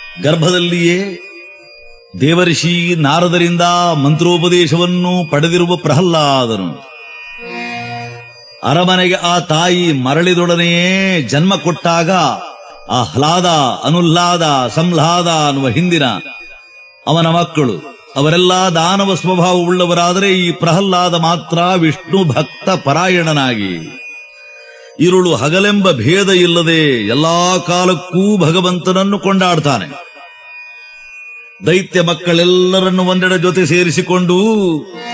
ಗರ್ಭದಲ್ಲಿಯೇ ದೇವರ್ಷಿ ನಾರದರಿಂದ ಮಂತ್ರೋಪದೇಶವನ್ನು ಪಡೆದಿರುವ ಪ್ರಹ್ಲಾದನು ಅರಮನೆಗೆ ಆ ತಾಯಿ ಮರಳಿದೊಡನೆಯೇ ಜನ್ಮ ಕೊಟ್ಟಾಗ ಆಹ್ಲಾದ ಅನುಹ್ಲಾದ ಸಂಹ್ಲಾದ ಅನ್ನುವ ಹಿಂದಿನ ಅವನ ಮಕ್ಕಳು ಅವರೆಲ್ಲ ದಾನವ ಸ್ವಭಾವವುಳ್ಳವರಾದರೆ ಈ ಪ್ರಹ್ಲಾದ ಮಾತ್ರ ವಿಷ್ಣು ಭಕ್ತ ಪರಾಯಣನಾಗಿ ಇರುಳು ಹಗಲೆಂಬ ಭೇದ ಇಲ್ಲದೆ ಎಲ್ಲಾ ಕಾಲಕ್ಕೂ ಭಗವಂತನನ್ನು ಕೊಂಡಾಡ್ತಾನೆ ದೈತ್ಯ ಮಕ್ಕಳೆಲ್ಲರನ್ನು ಒಂದೆಡೆ ಜೊತೆ ಸೇರಿಸಿಕೊಂಡು